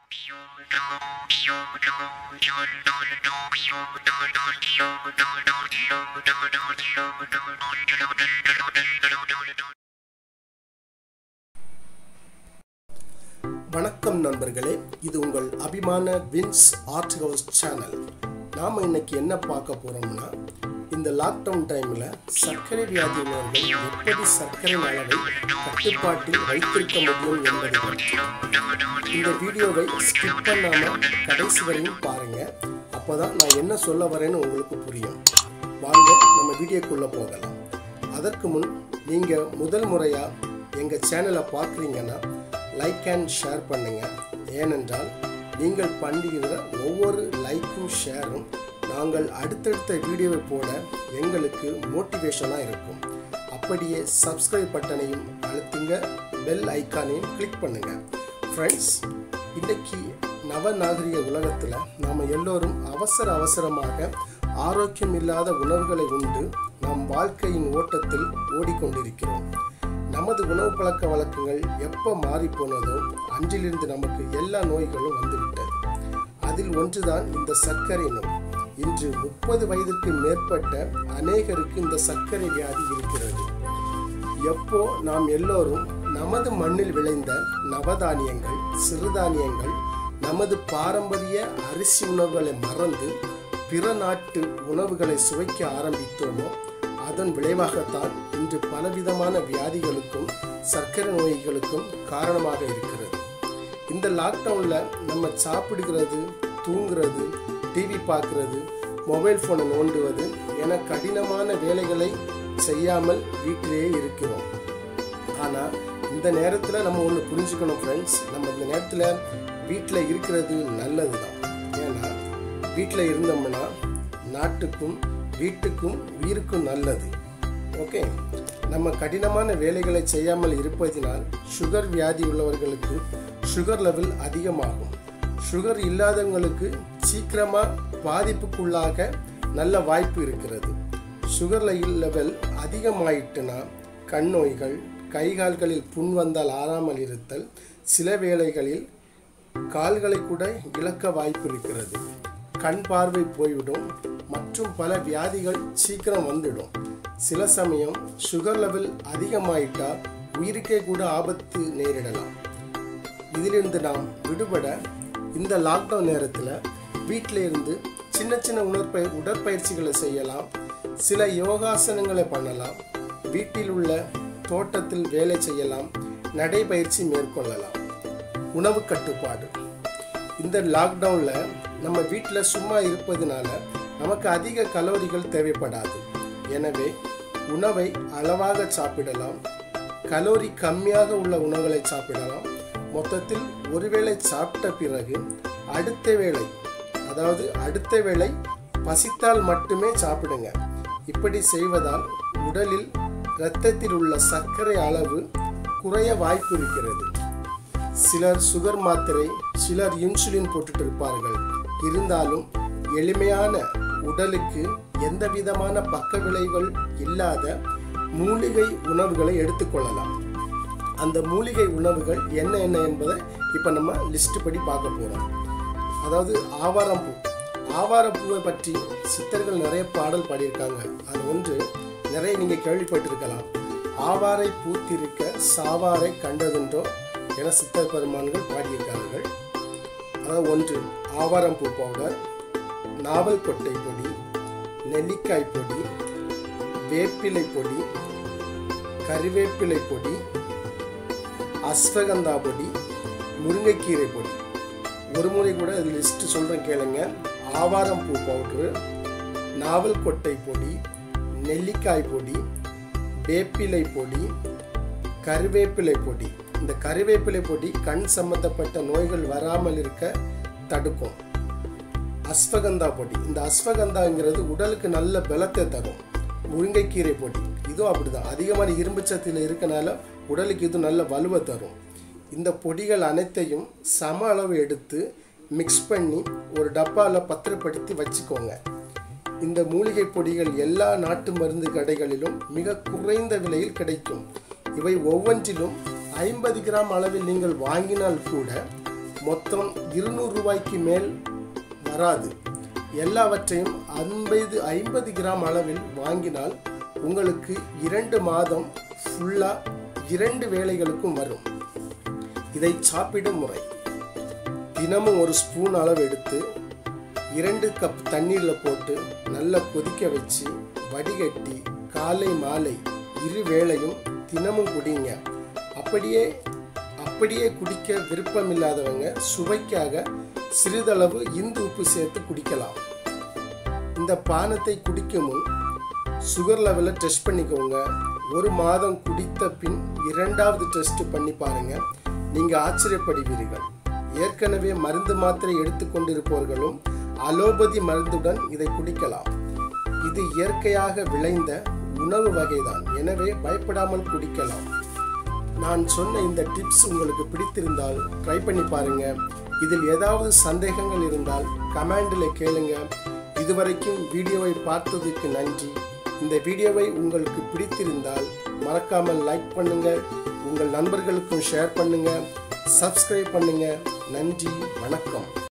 வணக்கம் நண்பர்களே இது உங்கள் அபிமான வின்ஸ் ஆர்ட் ஹவுஸ் சேனல் நாம் இன்னைக்கு என்ன பார்க்க போறோம்னா இந்த லாக்டவுன் டைமில் சர்க்கரை வியாதி உள்ளவர்கள் எப்படி சர்க்கரை அளவை கட்டுப்பாட்டில் வைத்திருக்க முடியும் என்பதை பற்றி இந்த வீடியோவை ஸ்கிப் பண்ணாம கடைசி வரையும் பாருங்க அப்பதான் நான் என்ன சொல்ல வரேன்னு உங்களுக்கு புரியும் வாங்க நம்ம வீடியோக்குள்ள போகலாம் அதற்கு முன் நீங்க முதல் முறையா எங்க சேனலை பார்க்குறீங்கன்னா லைக் அண்ட் ஷேர் பண்ணுங்க ஏனென்றால் நீங்கள் பண்ணுகிற ஒவ்வொரு லைக்கும் ஷேரும் நாங்கள் அடுத்தடுத்த வீடியோவை போட எங்களுக்கு மோட்டிவேஷனாக இருக்கும் அப்படியே சப்ஸ்கிரைப் பட்டனையும் அழுத்துங்க பெல் ஐக்கானையும் கிளிக் பண்ணுங்க ஃப்ரெண்ட்ஸ் இன்னைக்கு நவநாகரிக உலகத்தில் நாம் எல்லோரும் அவசர அவசரமாக ஆரோக்கியம் இல்லாத உணவுகளை உண்டு நம் வாழ்க்கையின் ஓட்டத்தில் ஓடிக்கொண்டிருக்கிறோம் நமது உணவு பழக்க வழக்கங்கள் எப்போ மாறி போனதோ அன்றிலிருந்து நமக்கு எல்லா நோய்களும் வந்துவிட்டது அதில் ஒன்றுதான் இந்த சர்க்கரை நோய் இன்று முப்பது வயதிற்கு மேற்பட்ட அநேகருக்கு இந்த சர்க்கரை வியாதி இருக்கிறது எப்போ நாம் எல்லோரும் நமது மண்ணில் விளைந்த நவதானியங்கள் சிறுதானியங்கள் நமது பாரம்பரிய அரிசி உணவுகளை மறந்து பிற நாட்டு உணவுகளை சுவைக்க ஆரம்பித்தோமோ அதன் விளைவாகத்தான் இன்று பலவிதமான வியாதிகளுக்கும் சர்க்கரை நோய்களுக்கும் காரணமாக இருக்கிறது இந்த லாக்டவுனில் நம்ம சாப்பிடுகிறது தூங்குறது டிவி பார்க்கறது மொபைல் ஃபோனை நோண்டுவது என கடினமான வேலைகளை செய்யாமல் வீட்டிலேயே இருக்கிறோம் ஆனால் இந்த நேரத்தில் நம்ம ஒன்று புரிஞ்சுக்கணும் ஃப்ரெண்ட்ஸ் நம்ம இந்த நேரத்தில் வீட்டில் இருக்கிறது நல்லது தான் ஏன்னா வீட்டில் இருந்தோம்னா நாட்டுக்கும் வீட்டுக்கும் உயிருக்கும் நல்லது ஓகே நம்ம கடினமான வேலைகளை செய்யாமல் இருப்பதினால் சுகர் வியாதி உள்ளவர்களுக்கு சுகர் லெவல் அதிகமாகும் சுகர் இல்லாதவங்களுக்கு சீக்கிரமாக பாதிப்புக்குள்ளாக நல்ல வாய்ப்பு இருக்கிறது சுகர் லெவல் அதிகமாயிட்டுனா கண் நோய்கள் கை கால்களில் புண் வந்தால் ஆறாமல் இருத்தல் சில வேளைகளில் கால்களை கூட இழக்க வாய்ப்பு இருக்கிறது கண் பார்வை போய்விடும் மற்றும் பல வியாதிகள் சீக்கிரம் வந்துடும் சில சமயம் சுகர் லெவல் அதிகமாயிட்டா உயிருக்கே கூட ஆபத்து நேரிடலாம் இதிலிருந்து நாம் விடுபட இந்த லாக்டவுன் நேரத்தில் வீட்டில் இருந்து சின்ன சின்ன உடற்பய உடற்பயிற்சிகளை செய்யலாம் சில யோகாசனங்களை பண்ணலாம் வீட்டில் உள்ள தோட்டத்தில் வேலை செய்யலாம் நடைபயிற்சி மேற்கொள்ளலாம் உணவு கட்டுப்பாடு இந்த லாக்டவுனில் நம்ம வீட்டில் சும்மா இருப்பதனால நமக்கு அதிக கலோரிகள் தேவைப்படாது எனவே உணவை அளவாக சாப்பிடலாம் கலோரி கம்மியாக உள்ள உணவுகளை சாப்பிடலாம் மொத்தத்தில் ஒருவேளை சாப்பிட்ட பிறகு அடுத்த வேளை அதாவது அடுத்த வேளை பசித்தால் மட்டுமே சாப்பிடுங்க இப்படி செய்வதால் உடலில் இரத்தத்தில் உள்ள சர்க்கரை அளவு குறைய வாய்ப்பு இருக்கிறது சிலர் சுகர் மாத்திரை சிலர் இன்சுலின் போட்டுட்டு இருப்பார்கள் இருந்தாலும் எளிமையான உடலுக்கு எந்த விதமான பக்க விளைவுகள் இல்லாத மூலிகை உணவுகளை எடுத்துக்கொள்ளலாம் அந்த மூலிகை உணவுகள் என்ன என்ன என்பதை இப்போ நம்ம லிஸ்ட் படி பார்க்க போகிறோம் அதாவது ஆவாரம்பூ ஆவாரப்பூவை பற்றி சித்தர்கள் நிறைய பாடல் பாடியிருக்காங்க அது ஒன்று நிறைய நீங்கள் கேள்விப்பட்டிருக்கலாம் ஆவாரை பூத்திருக்க சாவாரை கண்டதுன்றோ என சித்தர் பெருமான்கள் பாடியிருக்கார்கள் அதாவது ஒன்று ஆவாரம்பூ பவுடர் நாவல் கொட்டை பொடி நெல்லிக்காய் பொடி வேப்பிலை பொடி கறிவேப்பிலை பொடி அஸ்வகந்தா பொடி முருங்கைக்கீரை பொடி ஒரு முறை கூட அது லிஸ்ட் சொல்கிறேன் கேளுங்க ஆவாரம் பூ பவுட்ரு நாவல் கொட்டை பொடி நெல்லிக்காய் பொடி வேப்பிலை பொடி கருவேப்பிலை பொடி இந்த கருவேப்பிலை பொடி கண் சம்பந்தப்பட்ட நோய்கள் வராமல் இருக்க தடுக்கும் அஸ்வகந்தா பொடி இந்த அஸ்வகந்தாங்கிறது உடலுக்கு நல்ல பலத்தை தரும் முருங்கைக்கீரை பொடி இதுவும் அப்படிதான் அதிகமான இரும்பு சத்தில் இருக்கனால உடலுக்கு இது நல்ல வலுவை தரும் இந்த பொடிகள் அனைத்தையும் சம அளவு எடுத்து மிக்ஸ் பண்ணி ஒரு டப்பாவில் பத்திரப்படுத்தி வச்சுக்கோங்க இந்த மூலிகை பொடிகள் எல்லா நாட்டு மருந்து கடைகளிலும் மிக குறைந்த விலையில் கிடைக்கும் இவை ஒவ்வொன்றிலும் ஐம்பது கிராம் அளவில் நீங்கள் வாங்கினால் கூட மொத்தம் இருநூறு ரூபாய்க்கு மேல் வராது எல்லாவற்றையும் ஐம்பது ஐம்பது கிராம் அளவில் வாங்கினால் உங்களுக்கு இரண்டு மாதம் ஃபுல்லாக இரண்டு வேளைகளுக்கும் வரும் இதை சாப்பிடும் முறை தினமும் ஒரு ஸ்பூன் அளவு எடுத்து இரண்டு கப் தண்ணீரில் போட்டு நல்லா கொதிக்க வச்சு வடிகட்டி காலை மாலை இரு வேளையும் தினமும் குடிங்க அப்படியே அப்படியே குடிக்க விருப்பம் இல்லாதவங்க சுவைக்காக சிறிதளவு இந்து உப்பு சேர்த்து குடிக்கலாம் இந்த பானத்தை குடிக்கும் முன் சுகர் லெவலை டெஸ்ட் பண்ணிக்கோங்க ஒரு மாதம் குடித்த பின் இரண்டாவது டெஸ்ட் பண்ணி பாருங்க நீங்க ஆச்சரியப்படுவீர்கள் ஏற்கனவே மருந்து மாத்திரை எடுத்துக்கொண்டிருப்பவர்களும் அலோபதி மருந்துடன் இதை குடிக்கலாம் இது இயற்கையாக விளைந்த உணவு வகைதான் எனவே பயப்படாமல் குடிக்கலாம் நான் சொன்ன இந்த டிப்ஸ் உங்களுக்கு பிடித்திருந்தால் ட்ரை பண்ணி பாருங்க இதில் ஏதாவது சந்தேகங்கள் இருந்தால் கமெண்டில் கேளுங்க இதுவரைக்கும் வீடியோவை பார்த்ததுக்கு நன்றி இந்த வீடியோவை உங்களுக்கு பிடித்திருந்தால் மறக்காமல் லைக் பண்ணுங்க உங்கள் நண்பர்களுக்கும் ஷேர் பண்ணுங்க சப்ஸ்கிரைப் பண்ணுங்க நன்றி வணக்கம்